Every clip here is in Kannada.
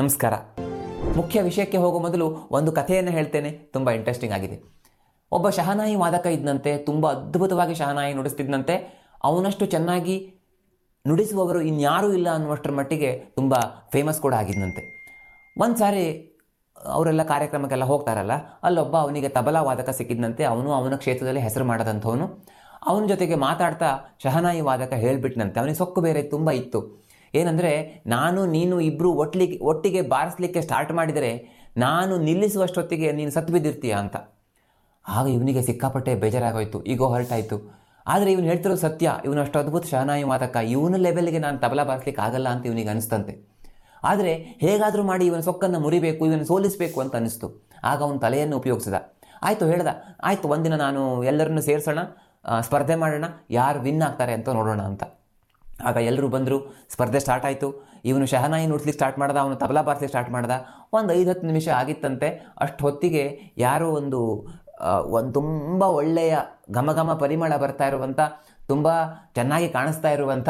ನಮಸ್ಕಾರ ಮುಖ್ಯ ವಿಷಯಕ್ಕೆ ಹೋಗೋ ಮೊದಲು ಒಂದು ಕಥೆಯನ್ನು ಹೇಳ್ತೇನೆ ತುಂಬ ಇಂಟ್ರೆಸ್ಟಿಂಗ್ ಆಗಿದೆ ಒಬ್ಬ ಶಹನಾಯಿ ವಾದಕ ಇದ್ದಂತೆ ತುಂಬ ಅದ್ಭುತವಾಗಿ ಶಹನಾಯಿ ನುಡಿಸ್ತಿದ್ದಂತೆ ಅವನಷ್ಟು ಚೆನ್ನಾಗಿ ನುಡಿಸುವವರು ಇನ್ಯಾರೂ ಇಲ್ಲ ಅನ್ನುವಷ್ಟರ ಮಟ್ಟಿಗೆ ತುಂಬ ಫೇಮಸ್ ಕೂಡ ಆಗಿದ್ದಂತೆ ಒಂದು ಸಾರಿ ಅವರೆಲ್ಲ ಕಾರ್ಯಕ್ರಮಕ್ಕೆಲ್ಲ ಹೋಗ್ತಾರಲ್ಲ ಅಲ್ಲೊಬ್ಬ ಅವನಿಗೆ ತಬಲಾ ವಾದಕ ಸಿಕ್ಕಿದ್ದಂತೆ ಅವನು ಅವನ ಕ್ಷೇತ್ರದಲ್ಲಿ ಹೆಸರು ಮಾಡದಂಥವನು ಅವನ ಜೊತೆಗೆ ಮಾತಾಡ್ತಾ ಶಹನಾಯಿ ವಾದಕ ಹೇಳ್ಬಿಟ್ನಂತೆ ಅವನಿಗೆ ಸೊಕ್ಕು ಬೇರೆ ತುಂಬ ಇತ್ತು ಏನಂದರೆ ನಾನು ನೀನು ಇಬ್ಬರು ಒಟ್ಲಿಗೆ ಒಟ್ಟಿಗೆ ಬಾರಿಸ್ಲಿಕ್ಕೆ ಸ್ಟಾರ್ಟ್ ಮಾಡಿದರೆ ನಾನು ನಿಲ್ಲಿಸುವಷ್ಟೊತ್ತಿಗೆ ನೀನು ಸತ್ತು ಬಿದ್ದಿರ್ತೀಯ ಅಂತ ಆಗ ಇವನಿಗೆ ಸಿಕ್ಕಾಪಟ್ಟೆ ಬೇಜಾರಾಗೋಯ್ತು ಈಗೋ ಹೊರಟಾಯಿತು ಆದರೆ ಇವನು ಹೇಳ್ತಿರೋ ಸತ್ಯ ಇವನು ಅಷ್ಟು ಅದ್ಭುತ ಶಹನಾಯಿ ಮಾತಕ ಇವನ ಲೆವೆಲ್ಗೆ ನಾನು ತಬಲಾ ಬಾರಿಸ್ಲಿಕ್ಕೆ ಆಗಲ್ಲ ಅಂತ ಇವನಿಗೆ ಅನಿಸ್ತಂತೆ ಆದರೆ ಹೇಗಾದರೂ ಮಾಡಿ ಇವನ ಸೊಕ್ಕನ್ನು ಮುರಿಬೇಕು ಇವನು ಸೋಲಿಸಬೇಕು ಅಂತ ಅನಿಸ್ತು ಆಗ ಅವನ ತಲೆಯನ್ನು ಉಪಯೋಗಿಸಿದ ಆಯಿತು ಹೇಳ್ದ ಆಯಿತು ಒಂದಿನ ನಾನು ಎಲ್ಲರನ್ನು ಸೇರಿಸೋಣ ಆ, ಸ್ಪರ್ಧೆ ಮಾಡೋಣ ಯಾರು ವಿನ್ ಆಗ್ತಾರೆ ಅಂತ ನೋಡೋಣ ಅಂತ ಆಗ ಎಲ್ಲರೂ ಬಂದರು ಸ್ಪರ್ಧೆ ಸ್ಟಾರ್ಟ್ ಆಯಿತು ಇವನು ಶಹನಾಯಿ ನುಡ್ಸ್ಲಿಕ್ಕೆ ಸ್ಟಾರ್ಟ್ ಮಾಡ್ದ ಅವನು ತಬಲಾ ಬಾರಿಸ್ಲಿಕ್ಕೆ ಸ್ಟಾರ್ಟ್ ಮಾಡ್ದ ಒಂದು ಐದು ಹತ್ತು ನಿಮಿಷ ಆಗಿತ್ತಂತೆ ಅಷ್ಟು ಹೊತ್ತಿಗೆ ಯಾರೋ ಒಂದು ಆ, ಒಂದು ತುಂಬ ಒಳ್ಳೆಯ ಘಮ ಘಮ ಪರಿಮಳ ಬರ್ತಾ ಇರುವಂಥ ತುಂಬ ಚೆನ್ನಾಗಿ ಕಾಣಿಸ್ತಾ ಇರುವಂಥ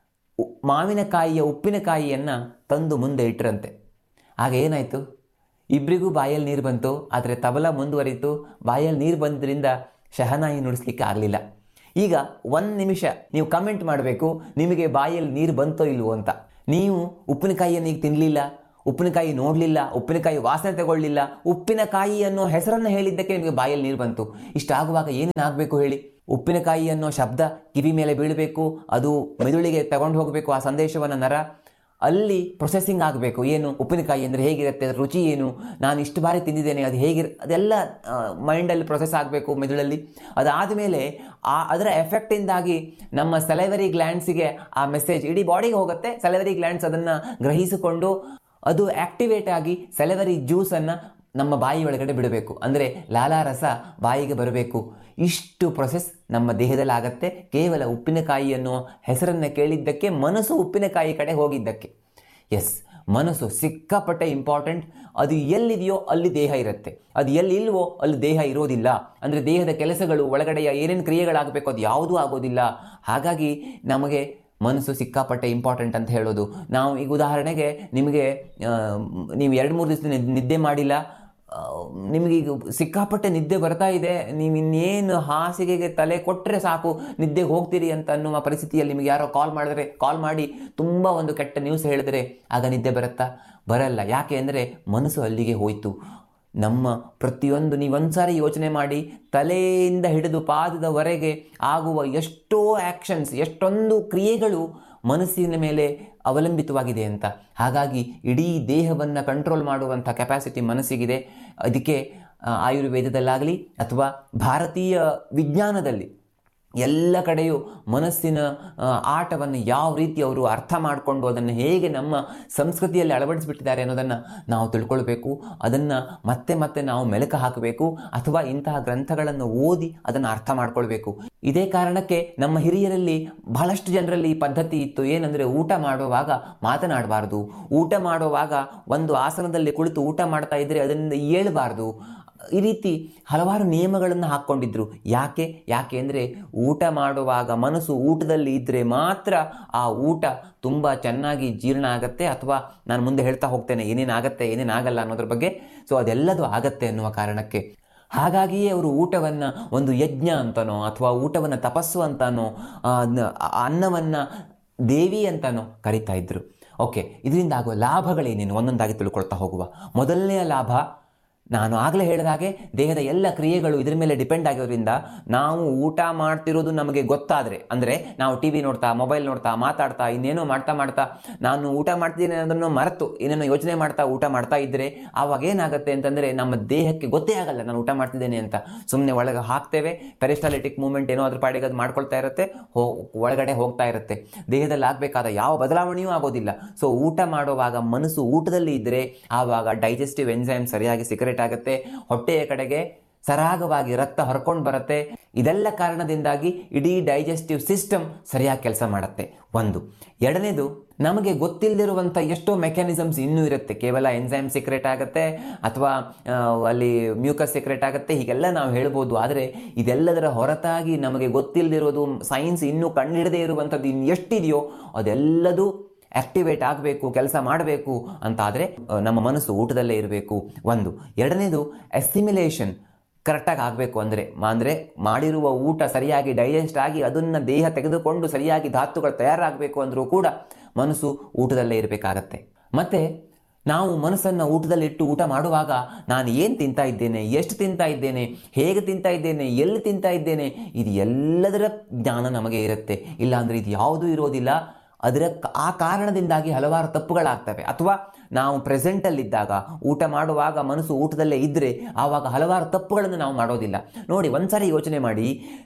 ಉ- ಮಾವಿನಕಾಯಿಯ ಉಪ್ಪಿನಕಾಯಿಯನ್ನು ತಂದು ಮುಂದೆ ಇಟ್ಟರಂತೆ ಆಗ ಏನಾಯಿತು ಇಬ್ಬರಿಗೂ ಬಾಯಲ್ಲಿ ನೀರು ಬಂತು ಆದರೆ ತಬಲ ಮುಂದುವರಿತು ಬಾಯಲ್ಲಿ ನೀರು ಬಂದ್ರಿಂದ ಶಹನಾಯಿ ನುಡಿಸ್ಲಿಕ್ಕೆ ಆಗಲಿಲ್ಲ ಈಗ ಒಂದು ನಿಮಿಷ ನೀವು ಕಮೆಂಟ್ ಮಾಡಬೇಕು ನಿಮಗೆ ಬಾಯಲ್ಲಿ ನೀರು ಬಂತೋ ಇಲ್ವೋ ಅಂತ ನೀವು ಉಪ್ಪಿನಕಾಯಿಯನ್ನು ಈಗ ತಿನ್ನಲಿಲ್ಲ ಉಪ್ಪಿನಕಾಯಿ ನೋಡಲಿಲ್ಲ ಉಪ್ಪಿನಕಾಯಿ ವಾಸನೆ ತಗೊಳ್ಳಿಲ್ಲ ಉಪ್ಪಿನಕಾಯಿ ಅನ್ನೋ ಹೆಸರನ್ನು ಹೇಳಿದ್ದಕ್ಕೆ ನಿಮಗೆ ಬಾಯಲ್ಲಿ ನೀರು ಬಂತು ಇಷ್ಟಾಗುವಾಗ ಏನೇನಾಗಬೇಕು ಹೇಳಿ ಉಪ್ಪಿನಕಾಯಿ ಅನ್ನೋ ಶಬ್ದ ಕಿವಿ ಮೇಲೆ ಬೀಳಬೇಕು ಅದು ಮೆದುಳಿಗೆ ತಗೊಂಡು ಹೋಗಬೇಕು ಆ ಸಂದೇಶವನ್ನು ನರ ಅಲ್ಲಿ ಪ್ರೊಸೆಸಿಂಗ್ ಆಗಬೇಕು ಏನು ಉಪ್ಪಿನಕಾಯಿ ಅಂದರೆ ಹೇಗಿರುತ್ತೆ ಅದರ ರುಚಿ ಏನು ನಾನು ಇಷ್ಟು ಬಾರಿ ತಿಂದಿದ್ದೇನೆ ಅದು ಹೇಗಿರ್ ಅದೆಲ್ಲ ಮೈಂಡಲ್ಲಿ ಪ್ರೊಸೆಸ್ ಆಗಬೇಕು ಮೆದುಳಲ್ಲಿ ಅದಾದ ಮೇಲೆ ಆ ಅದರ ಎಫೆಕ್ಟಿಂದಾಗಿ ನಮ್ಮ ಸೆಲೆವರಿ ಗ್ಲ್ಯಾಂಡ್ಸಿಗೆ ಆ ಮೆಸೇಜ್ ಇಡೀ ಬಾಡಿಗೆ ಹೋಗುತ್ತೆ ಸೆಲೆವರಿ ಗ್ಲ್ಯಾಂಡ್ಸ್ ಅದನ್ನು ಗ್ರಹಿಸಿಕೊಂಡು ಅದು ಆಕ್ಟಿವೇಟ್ ಆಗಿ ಸೆಲೆವರಿ ಜ್ಯೂಸನ್ನು ನಮ್ಮ ಬಾಯಿ ಒಳಗಡೆ ಬಿಡಬೇಕು ಅಂದರೆ ಲಾಲಾರಸ ಬಾಯಿಗೆ ಬರಬೇಕು ಇಷ್ಟು ಪ್ರೊಸೆಸ್ ನಮ್ಮ ದೇಹದಲ್ಲಿ ಆಗತ್ತೆ ಕೇವಲ ಉಪ್ಪಿನಕಾಯಿ ಅನ್ನೋ ಹೆಸರನ್ನು ಕೇಳಿದ್ದಕ್ಕೆ ಮನಸ್ಸು ಉಪ್ಪಿನಕಾಯಿ ಕಡೆ ಹೋಗಿದ್ದಕ್ಕೆ ಎಸ್ ಮನಸ್ಸು ಸಿಕ್ಕಾಪಟ್ಟೆ ಇಂಪಾರ್ಟೆಂಟ್ ಅದು ಎಲ್ಲಿದೆಯೋ ಅಲ್ಲಿ ದೇಹ ಇರುತ್ತೆ ಅದು ಎಲ್ಲಿ ಇಲ್ವೋ ಅಲ್ಲಿ ದೇಹ ಇರೋದಿಲ್ಲ ಅಂದರೆ ದೇಹದ ಕೆಲಸಗಳು ಒಳಗಡೆಯ ಏನೇನು ಕ್ರಿಯೆಗಳಾಗಬೇಕು ಅದು ಯಾವುದೂ ಆಗೋದಿಲ್ಲ ಹಾಗಾಗಿ ನಮಗೆ ಮನಸ್ಸು ಸಿಕ್ಕಾಪಟ್ಟೆ ಇಂಪಾರ್ಟೆಂಟ್ ಅಂತ ಹೇಳೋದು ನಾವು ಈಗ ಉದಾಹರಣೆಗೆ ನಿಮಗೆ ಆ, ನೀವು ಎರಡು ಮೂರು ದಿವಸ ನಿದ್ದೆ ಮಾಡಿಲ್ಲ ಆ, ನಿಮಗೆ ಈಗ ಸಿಕ್ಕಾಪಟ್ಟೆ ನಿದ್ದೆ ಬರ್ತಾ ಇದೆ ನೀವು ಇನ್ನೇನು ಹಾಸಿಗೆಗೆ ತಲೆ ಕೊಟ್ಟರೆ ಸಾಕು ನಿದ್ದೆಗೆ ಹೋಗ್ತೀರಿ ಅಂತ ಅನ್ನುವ ಪರಿಸ್ಥಿತಿಯಲ್ಲಿ ನಿಮಗೆ ಯಾರೋ ಕಾಲ್ ಮಾಡಿದ್ರೆ ಕಾಲ್ ಮಾಡಿ ತುಂಬ ಒಂದು ಕೆಟ್ಟ ನ್ಯೂಸ್ ಹೇಳಿದ್ರೆ ಆಗ ನಿದ್ದೆ ಬರುತ್ತಾ ಬರಲ್ಲ ಯಾಕೆ ಅಂದರೆ ಮನಸ್ಸು ಅಲ್ಲಿಗೆ ಹೋಯಿತು ನಮ್ಮ ಪ್ರತಿಯೊಂದು ನೀವೊಂದು ಸಾರಿ ಯೋಚನೆ ಮಾಡಿ ತಲೆಯಿಂದ ಹಿಡಿದು ಪಾದದವರೆಗೆ ಆಗುವ ಎಷ್ಟೋ ಆ್ಯಕ್ಷನ್ಸ್ ಎಷ್ಟೊಂದು ಕ್ರಿಯೆಗಳು ಮನಸ್ಸಿನ ಮೇಲೆ ಅವಲಂಬಿತವಾಗಿದೆ ಅಂತ ಹಾಗಾಗಿ ಇಡೀ ದೇಹವನ್ನು ಕಂಟ್ರೋಲ್ ಮಾಡುವಂಥ ಕೆಪಾಸಿಟಿ ಮನಸ್ಸಿಗಿದೆ ಅದಕ್ಕೆ ಆ, ಆಯುರ್ವೇದದಲ್ಲಾಗಲಿ ಅಥವಾ ಭಾರತೀಯ ವಿಜ್ಞಾನದಲ್ಲಿ ಎಲ್ಲ ಕಡೆಯೂ ಮನಸ್ಸಿನ ಆ, ಆಟವನ್ನು ಯಾವ ರೀತಿ ಅವರು ಅರ್ಥ ಮಾಡಿಕೊಂಡು ಅದನ್ನು ಹೇಗೆ ನಮ್ಮ ಸಂಸ್ಕೃತಿಯಲ್ಲಿ ಅಳವಡಿಸಿಬಿಟ್ಟಿದ್ದಾರೆ ಅನ್ನೋದನ್ನು ನಾವು ತಿಳ್ಕೊಳ್ಬೇಕು ಅದನ್ನು ಮತ್ತೆ ಮತ್ತೆ ನಾವು ಮೆಲುಕು ಹಾಕಬೇಕು ಅಥವಾ ಇಂತಹ ಗ್ರಂಥಗಳನ್ನು ಓದಿ ಅದನ್ನು ಅರ್ಥ ಮಾಡ್ಕೊಳ್ಬೇಕು ಇದೇ ಕಾರಣಕ್ಕೆ ನಮ್ಮ ಹಿರಿಯರಲ್ಲಿ ಬಹಳಷ್ಟು ಜನರಲ್ಲಿ ಈ ಪದ್ಧತಿ ಇತ್ತು ಏನಂದರೆ ಊಟ ಮಾಡುವಾಗ ಮಾತನಾಡಬಾರ್ದು ಊಟ ಮಾಡುವಾಗ ಒಂದು ಆಸನದಲ್ಲಿ ಕುಳಿತು ಊಟ ಮಾಡ್ತಾ ಇದ್ದರೆ ಅದರಿಂದ ಏಳಬಾರ್ದು ಈ ರೀತಿ ಹಲವಾರು ನಿಯಮಗಳನ್ನು ಹಾಕ್ಕೊಂಡಿದ್ರು ಯಾಕೆ ಯಾಕೆ ಅಂದರೆ ಊಟ ಮಾಡುವಾಗ ಮನಸ್ಸು ಊಟದಲ್ಲಿ ಇದ್ದರೆ ಮಾತ್ರ ಆ ಊಟ ತುಂಬ ಚೆನ್ನಾಗಿ ಜೀರ್ಣ ಆಗತ್ತೆ ಅಥವಾ ನಾನು ಮುಂದೆ ಹೇಳ್ತಾ ಹೋಗ್ತೇನೆ ಏನೇನಾಗತ್ತೆ ಏನೇನಾಗಲ್ಲ ಅನ್ನೋದ್ರ ಬಗ್ಗೆ ಸೊ ಅದೆಲ್ಲದೂ ಆಗತ್ತೆ ಅನ್ನುವ ಕಾರಣಕ್ಕೆ ಹಾಗಾಗಿಯೇ ಅವರು ಊಟವನ್ನು ಒಂದು ಯಜ್ಞ ಅಂತನೋ ಅಥವಾ ಊಟವನ್ನು ತಪಸ್ಸು ಅಂತಾನೋ ಆ, ನ- ಆ ಅನ್ನವನ್ನು ದೇವಿ ಅಂತಾನೋ ಕರಿತಾ ಇದ್ರು ಓಕೆ ಇದರಿಂದ ಆಗುವ ಲಾಭಗಳೇನೇನು ಒಂದೊಂದಾಗಿ ತಿಳ್ಕೊಳ್ತಾ ಹೋಗುವ ಮೊದಲನೆಯ ಲಾಭ ನಾನು ಆಗಲೇ ಹೇಳಿದ ಹಾಗೆ ದೇಹದ ಎಲ್ಲ ಕ್ರಿಯೆಗಳು ಇದ್ರ ಮೇಲೆ ಡಿಪೆಂಡ್ ಆಗಿರೋದ್ರಿಂದ ನಾವು ಊಟ ಮಾಡ್ತಿರೋದು ನಮಗೆ ಗೊತ್ತಾದರೆ ಅಂದರೆ ನಾವು ಟಿ ವಿ ನೋಡ್ತಾ ಮೊಬೈಲ್ ನೋಡ್ತಾ ಮಾತಾಡ್ತಾ ಇನ್ನೇನೋ ಮಾಡ್ತಾ ಮಾಡ್ತಾ ನಾನು ಊಟ ಮಾಡ್ತಿದ್ದೀನಿ ಅನ್ನೋದನ್ನು ಮರೆತು ಏನೇನೋ ಯೋಚನೆ ಮಾಡ್ತಾ ಊಟ ಮಾಡ್ತಾ ಇದ್ದರೆ ಆವಾಗ ಏನಾಗುತ್ತೆ ಅಂತಂದರೆ ನಮ್ಮ ದೇಹಕ್ಕೆ ಗೊತ್ತೇ ಆಗಲ್ಲ ನಾನು ಊಟ ಮಾಡ್ತಿದ್ದೇನೆ ಅಂತ ಸುಮ್ಮನೆ ಒಳಗೆ ಹಾಕ್ತೇವೆ ಪೆರಿಸ್ಟಾಲಿಟಿಕ್ ಮೂವ್ಮೆಂಟ್ ಏನೋ ಅದ್ರ ಪಾಡಿಗೆ ಅದು ಮಾಡ್ಕೊಳ್ತಾ ಇರುತ್ತೆ ಹೋ ಒಳಗಡೆ ಹೋಗ್ತಾ ಇರುತ್ತೆ ದೇಹದಲ್ಲಿ ಆಗಬೇಕಾದ ಯಾವ ಬದಲಾವಣೆಯೂ ಆಗೋದಿಲ್ಲ ಸೊ ಊಟ ಮಾಡುವಾಗ ಮನಸ್ಸು ಊಟದಲ್ಲಿ ಇದ್ದರೆ ಆವಾಗ ಡೈಜೆಸ್ಟಿವ್ ಎನ್ಸೈಮ್ ಸರಿಯಾಗಿ ಸಿಗರೇಟ್ ಆಗುತ್ತೆ ಹೊಟ್ಟೆಯ ಕಡೆಗೆ ಸರಾಗವಾಗಿ ರಕ್ತ ಹೊರ್ಕೊಂಡು ಬರುತ್ತೆ ಇದೆಲ್ಲ ಕಾರಣದಿಂದಾಗಿ ಇಡೀ ಡೈಜೆಸ್ಟಿವ್ ಸಿಸ್ಟಮ್ ಸರಿಯಾಗಿ ಕೆಲಸ ಮಾಡುತ್ತೆ ಒಂದು ಎರಡನೇದು ನಮಗೆ ಗೊತ್ತಿಲ್ಲದಿರುವಂಥ ಎಷ್ಟೋ ಮೆಕ್ಯಾನಿಸಮ್ಸ್ ಇನ್ನೂ ಇರುತ್ತೆ ಕೇವಲ ಎನ್ಸೈಮ್ ಸಿಕ್ರೆಟ್ ಆಗುತ್ತೆ ಅಥವಾ ಆ, ಅಲ್ಲಿ ಮ್ಯೂಕಸ್ ಸಿಕ್ರೆಟ್ ಆಗುತ್ತೆ ಹೀಗೆಲ್ಲ ನಾವು ಹೇಳ್ಬೋದು ಆದರೆ ಇದೆಲ್ಲದರ ಹೊರತಾಗಿ ನಮಗೆ ಗೊತ್ತಿಲ್ಲದಿರೋದು ಸೈನ್ಸ್ ಇನ್ನೂ ಕಂಡುಹಿಡದೇ ಇರುವಂಥದ್ದು ಇನ್ನು ಎಷ್ಟಿದೆಯೋ ಅದೆಲ್ಲದೂ ಆಕ್ಟಿವೇಟ್ ಆಗಬೇಕು ಕೆಲಸ ಮಾಡಬೇಕು ಅಂತ ಆದರೆ ನಮ್ಮ ಮನಸ್ಸು ಊಟದಲ್ಲೇ ಇರಬೇಕು ಒಂದು ಎರಡನೇದು ಎಸ್ಟಿಮ್ಯುಲೇಷನ್ ಕರೆಕ್ಟಾಗಿ ಆಗಬೇಕು ಅಂದರೆ ಅಂದರೆ ಮಾಡಿರುವ ಊಟ ಸರಿಯಾಗಿ ಡೈಜೆಸ್ಟ್ ಆಗಿ ಅದನ್ನು ದೇಹ ತೆಗೆದುಕೊಂಡು ಸರಿಯಾಗಿ ಧಾತುಗಳು ತಯಾರಾಗಬೇಕು ಅಂದರೂ ಕೂಡ ಮನಸ್ಸು ಊಟದಲ್ಲೇ ಇರಬೇಕಾಗತ್ತೆ ಮತ್ತು ನಾವು ಮನಸ್ಸನ್ನು ಊಟದಲ್ಲಿಟ್ಟು ಊಟ ಮಾಡುವಾಗ ನಾನು ಏನು ತಿಂತಾ ಇದ್ದೇನೆ ಎಷ್ಟು ತಿಂತಾ ಇದ್ದೇನೆ ಹೇಗೆ ತಿಂತಾ ಇದ್ದೇನೆ ಎಲ್ಲಿ ತಿಂತಾ ಇದ್ದೇನೆ ಇದು ಎಲ್ಲದರ ಜ್ಞಾನ ನಮಗೆ ಇರುತ್ತೆ ಇಲ್ಲಾಂದರೆ ಇದು ಯಾವುದೂ ಇರೋದಿಲ್ಲ ಅದರ ಆ ಕಾರಣದಿಂದಾಗಿ ಹಲವಾರು ತಪ್ಪುಗಳಾಗ್ತವೆ ಅಥವಾ ನಾವು ಪ್ರೆಸೆಂಟಲ್ಲಿದ್ದಾಗ ಊಟ ಮಾಡುವಾಗ ಮನಸ್ಸು ಊಟದಲ್ಲೇ ಇದ್ದರೆ ಆವಾಗ ಹಲವಾರು ತಪ್ಪುಗಳನ್ನು ನಾವು ಮಾಡೋದಿಲ್ಲ ನೋಡಿ ಒಂದ್ಸರಿ ಯೋಚನೆ ಮಾಡಿ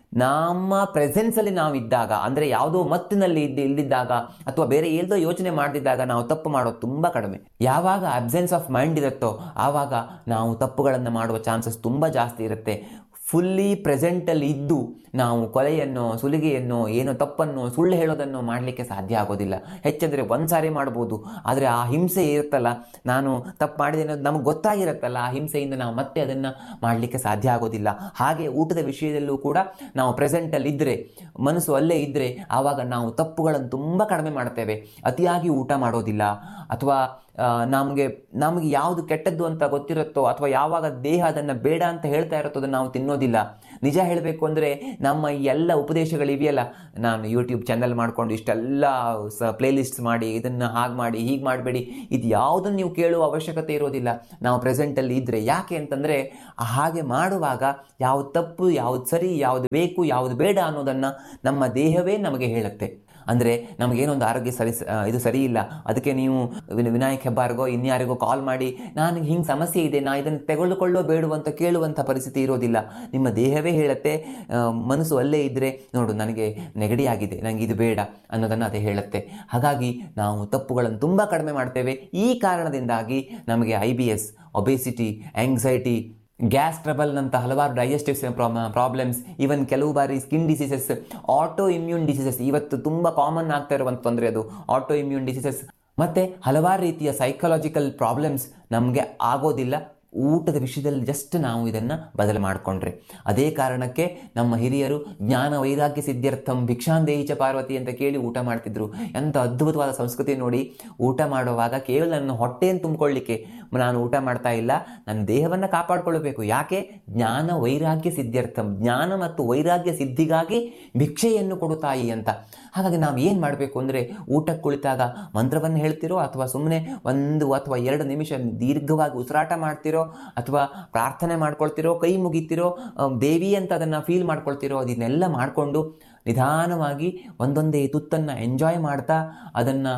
ನಮ್ಮ ಪ್ರೆಸೆನ್ಸಲ್ಲಿ ನಾವು ಇದ್ದಾಗ ಅಂದರೆ ಯಾವುದೋ ಮತ್ತಿನಲ್ಲಿ ಇದ್ದು ಇಲ್ದಿದ್ದಾಗ ಅಥವಾ ಬೇರೆ ಎಲ್ಲದೋ ಯೋಚನೆ ಮಾಡದಿದ್ದಾಗ ನಾವು ತಪ್ಪು ಮಾಡೋದು ತುಂಬ ಕಡಿಮೆ ಯಾವಾಗ ಅಬ್ಸೆನ್ಸ್ ಆಫ್ ಮೈಂಡ್ ಇರುತ್ತೋ ಆವಾಗ ನಾವು ತಪ್ಪುಗಳನ್ನು ಮಾಡುವ ಚಾನ್ಸಸ್ ತುಂಬ ಜಾಸ್ತಿ ಇರುತ್ತೆ ಫುಲ್ಲಿ ಪ್ರೆಸೆಂಟಲ್ಲಿ ಇದ್ದು ನಾವು ಕೊಲೆಯನ್ನು ಸುಲಿಗೆಯನ್ನು ಏನೋ ತಪ್ಪನ್ನು ಸುಳ್ಳು ಹೇಳೋದನ್ನು ಮಾಡಲಿಕ್ಕೆ ಸಾಧ್ಯ ಆಗೋದಿಲ್ಲ ಹೆಚ್ಚಂದರೆ ಒಂದು ಸಾರಿ ಮಾಡ್ಬೋದು ಆದರೆ ಆ ಹಿಂಸೆ ಇರುತ್ತಲ್ಲ ನಾನು ತಪ್ಪು ಮಾಡಿದೆ ಅನ್ನೋದು ನಮಗೆ ಗೊತ್ತಾಗಿರುತ್ತಲ್ಲ ಆ ಹಿಂಸೆಯಿಂದ ನಾವು ಮತ್ತೆ ಅದನ್ನು ಮಾಡಲಿಕ್ಕೆ ಸಾಧ್ಯ ಆಗೋದಿಲ್ಲ ಹಾಗೆ ಊಟದ ವಿಷಯದಲ್ಲೂ ಕೂಡ ನಾವು ಪ್ರೆಸೆಂಟಲ್ಲಿ ಇದ್ದರೆ ಮನಸ್ಸು ಅಲ್ಲೇ ಇದ್ದರೆ ಆವಾಗ ನಾವು ತಪ್ಪುಗಳನ್ನು ತುಂಬ ಕಡಿಮೆ ಮಾಡ್ತೇವೆ ಅತಿಯಾಗಿ ಊಟ ಮಾಡೋದಿಲ್ಲ ಅಥವಾ ನಮಗೆ ನಮಗೆ ಯಾವುದು ಕೆಟ್ಟದ್ದು ಅಂತ ಗೊತ್ತಿರುತ್ತೋ ಅಥವಾ ಯಾವಾಗ ದೇಹ ಅದನ್ನು ಬೇಡ ಅಂತ ಹೇಳ್ತಾ ಇರುತ್ತೋ ಅದನ್ನು ನಾವು ತಿನ್ನೋದಿಲ್ಲ ನಿಜ ಹೇಳಬೇಕು ಅಂದರೆ ನಮ್ಮ ಈ ಎಲ್ಲ ಉಪದೇಶಗಳಿವೆಯಲ್ಲ ನಾನು ಯೂಟ್ಯೂಬ್ ಚಾನಲ್ ಮಾಡಿಕೊಂಡು ಇಷ್ಟೆಲ್ಲ ಸ ಪ್ಲೇಲಿಸ್ಟ್ಸ್ ಮಾಡಿ ಇದನ್ನು ಹಾಗೆ ಮಾಡಿ ಹೀಗೆ ಮಾಡಬೇಡಿ ಇದು ಯಾವುದನ್ನು ನೀವು ಕೇಳುವ ಅವಶ್ಯಕತೆ ಇರೋದಿಲ್ಲ ನಾವು ಪ್ರೆಸೆಂಟಲ್ಲಿ ಇದ್ದರೆ ಯಾಕೆ ಅಂತಂದರೆ ಹಾಗೆ ಮಾಡುವಾಗ ಯಾವುದು ತಪ್ಪು ಯಾವುದು ಸರಿ ಯಾವುದು ಬೇಕು ಯಾವುದು ಬೇಡ ಅನ್ನೋದನ್ನು ನಮ್ಮ ದೇಹವೇ ನಮಗೆ ಹೇಳುತ್ತೆ ಅಂದರೆ ನಮಗೇನೊಂದು ಆರೋಗ್ಯ ಸರಿ ಇದು ಸರಿ ಇಲ್ಲ ಅದಕ್ಕೆ ನೀವು ವಿನಾಯಕ್ ಹೆಬ್ಬಾರ್ಗೋ ಇನ್ಯಾರಿಗೋ ಕಾಲ್ ಮಾಡಿ ನನಗೆ ಹಿಂಗೆ ಸಮಸ್ಯೆ ಇದೆ ನಾ ಇದನ್ನು ತೆಗೆದುಕೊಳ್ಳೋ ಬೇಡುವಂತ ಕೇಳುವಂಥ ಪರಿಸ್ಥಿತಿ ಇರೋದಿಲ್ಲ ನಿಮ್ಮ ದೇಹವೇ ಹೇಳುತ್ತೆ ಮನಸ್ಸು ಅಲ್ಲೇ ಇದ್ದರೆ ನೋಡು ನನಗೆ ನೆಗಡಿ ಆಗಿದೆ ನನಗೆ ಇದು ಬೇಡ ಅನ್ನೋದನ್ನು ಅದೇ ಹೇಳುತ್ತೆ ಹಾಗಾಗಿ ನಾವು ತಪ್ಪುಗಳನ್ನು ತುಂಬ ಕಡಿಮೆ ಮಾಡ್ತೇವೆ ಈ ಕಾರಣದಿಂದಾಗಿ ನಮಗೆ I B S obesity anxiety gas ಟ್ರಬಲ್ನಂಥ ಹಲವಾರು ಡೈಜೆಸ್ಟಿವ್ ಪ್ರಾಬ್ಲಮ್ಸ್ ಈವನ್ ಕೆಲವು ಬಾರಿ skin diseases auto immune diseases ಇವತ್ತು ತುಂಬ ಕಾಮನ್ ಆಗ್ತಾ ಇರುವಂಥ ತೊಂದರೆ ಅದು ಆಟೋ ಇಮ್ಯೂನ್ ಡಿಸೀಸಸ್ ಮತ್ತು ಹಲವಾರು ರೀತಿಯ ಸೈಕಲಾಜಿಕಲ್ ಪ್ರಾಬ್ಲಮ್ಸ್ ನಮಗೆ ಆಗೋದಿಲ್ಲ ಊಟದ ವಿಷಯದಲ್ಲಿ ಜಸ್ಟ್ ನಾವು ಇದನ್ನು ಬದಲು ಮಾಡಿಕೊಂಡ್ರೆ ಅದೇ ಕಾರಣಕ್ಕೆ ನಮ್ಮ ಹಿರಿಯರು ಜ್ಞಾನ ವೈರಾಗ್ಯ ಸಿದ್ಧಾರ್ಥಂ ಭಿಕ್ಷಾಂದೇಹಿ ಚ ಪಾರ್ವತಿ ಅಂತ ಕೇಳಿ ಊಟ ಮಾಡ್ತಿದ್ರು ಎಂಥ ಅದ್ಭುತವಾದ ಸಂಸ್ಕೃತಿ ನೋಡಿ ಊಟ ಮಾಡುವಾಗ ಕೇವಲ ನನ್ನ ಹೊಟ್ಟೆಯನ್ನು ತುಂಬಿಕೊಳ್ಳಿಕ್ಕೆ ನಾನು ಊಟ ಮಾಡ್ತಾ ಇಲ್ಲ ನನ್ನ ದೇಹವನ್ನು ಕಾಪಾಡಿಕೊಳ್ಳಬೇಕು ಯಾಕೆ ಜ್ಞಾನ ವೈರಾಗ್ಯ ಸಿದ್ಧಾರ್ಥಂ ಜ್ಞಾನ ಮತ್ತು ವೈರಾಗ್ಯ ಸಿದ್ಧಿಗಾಗಿ ಭಿಕ್ಷೆಯನ್ನು ಕೊಡು ತಾಯಿ ಅಂತ ಹಾಗಾಗಿ ನಾವು ಏನು ಮಾಡಬೇಕು ಅಂದರೆ ಊಟಕ್ಕೆ ಕುಳಿತಾಗ ಮಂತ್ರವನ್ನು ಹೇಳ್ತಿರೋ ಅಥವಾ ಸುಮ್ಮನೆ ಒಂದು ಅಥವಾ ಎರಡು ನಿಮಿಷ ದೀರ್ಘವಾಗಿ ಉಸಿರಾಟ ಮಾಡ್ತಿರೋ ಅಥವಾ ಪ್ರಾರ್ಥನೆ ಮಾಡ್ಕೊಳ್ತಿರೋ ಕೈ ಮುಗಿತಿರೋ ದೇವಿ ಅಂತ ಅದನ್ನು ಫೀಲ್ ಮಾಡ್ಕೊಳ್ತಿರೋ ಅದನ್ನೆಲ್ಲ ಮಾಡಿಕೊಂಡು ನಿಧಾನವಾಗಿ ಒಂದೊಂದೇ ತುತ್ತನ್ನು ಎಂಜಾಯ್ ಮಾಡ್ತಾ ಅದನ್ನು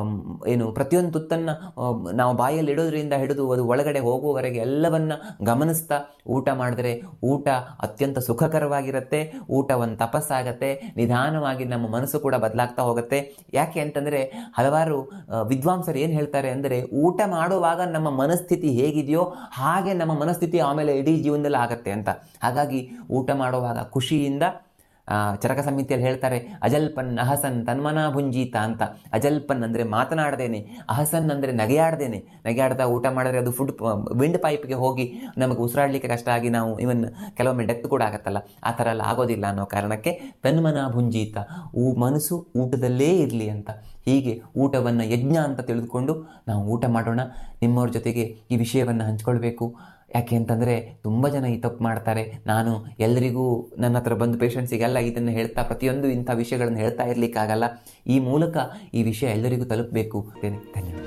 ಏನು ಪ್ರತಿಯೊಂದು ತುತ್ತನ್ನು ನಾವು ಬಾಯಲ್ಲಿ ಇಡೋದ್ರಿಂದ ಹಿಡಿದು ಅದು ಒಳಗಡೆ ಹೋಗುವವರೆಗೆ ಎಲ್ಲವನ್ನ ಗಮನಿಸ್ತಾ ಊಟ ಮಾಡಿದ್ರೆ ಊಟ ಅತ್ಯಂತ ಸುಖಕರವಾಗಿರುತ್ತೆ ಊಟ ಒಂದು ತಪಸ್ಸಾಗತ್ತೆ ನಿಧಾನವಾಗಿ ನಮ್ಮ ಮನಸ್ಸು ಕೂಡ ಬದಲಾಗ್ತಾ ಹೋಗುತ್ತೆ ಯಾಕೆ ಅಂತಂದರೆ ಹಲವಾರು ವಿದ್ವಾಂಸರು ಏನು ಹೇಳ್ತಾರೆ ಅಂದರೆ ಊಟ ಮಾಡುವಾಗ ನಮ್ಮ ಮನಸ್ಥಿತಿ ಹೇಗಿದೆಯೋ ಹಾಗೆ ನಮ್ಮ ಮನಸ್ಥಿತಿ ಆಮೇಲೆ ಇಡೀ ಜೀವನದಲ್ಲಿ ಆಗತ್ತೆ ಅಂತ ಹಾಗಾಗಿ ಊಟ ಮಾಡುವಾಗ ಖುಷಿಯಿಂದ ಚರಕ ಸಂಹಿತೆಯಲ್ಲಿ ಹೇಳ್ತಾರೆ ಅಜಲ್ಪನ್ ಅಹಸನ್ ತನ್ಮನ ಭುಂಜೀತ ಅಂತ ಅಜಲ್ಪನ್ ಅಂದರೆ ಮಾತನಾಡ್ದೇನೆ ಅಹಸನ್ ಅಂದರೆ ನಗೆಯಾಡ್ದೇನೆ ನಗೆಯಾಡ್ತಾ ಊಟ ಮಾಡಿದ್ರೆ ಅದು ಫುಡ್ ವಿಂಡ್ ಪೈಪ್ಗೆ ಹೋಗಿ ನಮಗೆ ಉಸಿರಾಡಲಿಕ್ಕೆ ಕಷ್ಟ ಆಗಿ ನಾವು ಇವನ್ ಕೆಲವೊಮ್ಮೆ ಡೆತ್ ಕೂಡ ಆಗತ್ತಲ್ಲ ಆ ಥರ ಎಲ್ಲ ಆಗೋದಿಲ್ಲ ಅನ್ನೋ ಕಾರಣಕ್ಕೆ ತನ್ಮನ ಭುಂಜೀತ ಊ ಮನಸ್ಸು ಊಟದಲ್ಲೇ ಇರಲಿ ಅಂತ ಹೀಗೆ ಊಟವನ್ನು ಯಜ್ಞ ಅಂತ ತಿಳಿದುಕೊಂಡು ನಾವು ಊಟ ಮಾಡೋಣ ನಿಮ್ಮವ್ರ ಜೊತೆಗೆ ಈ ವಿಷಯವನ್ನು ಹಂಚ್ಕೊಳ್ಬೇಕು ಯಾಕೆ ಅಂತಂದರೆ ತುಂಬ ಜನ ಈ ತಪ್ಪು ಮಾಡ್ತಾರೆ ನಾನು ಎಲ್ಲರಿಗೂ ನನ್ನ ಹತ್ರ ಬಂದು ಪೇಷಂಟ್ಸಿಗೆಲ್ಲ ಇದನ್ನು ಹೇಳ್ತಾ ಪ್ರತಿಯೊಂದು ಇಂಥ ವಿಷಯಗಳನ್ನು ಹೇಳ್ತಾ ಇರಲಿಕ್ಕಾಗಲ್ಲ ಈ ಮೂಲಕ ಈ ವಿಷಯ ಎಲ್ಲರಿಗೂ ತಲುಪಬೇಕು ಧನ್ಯವಾದ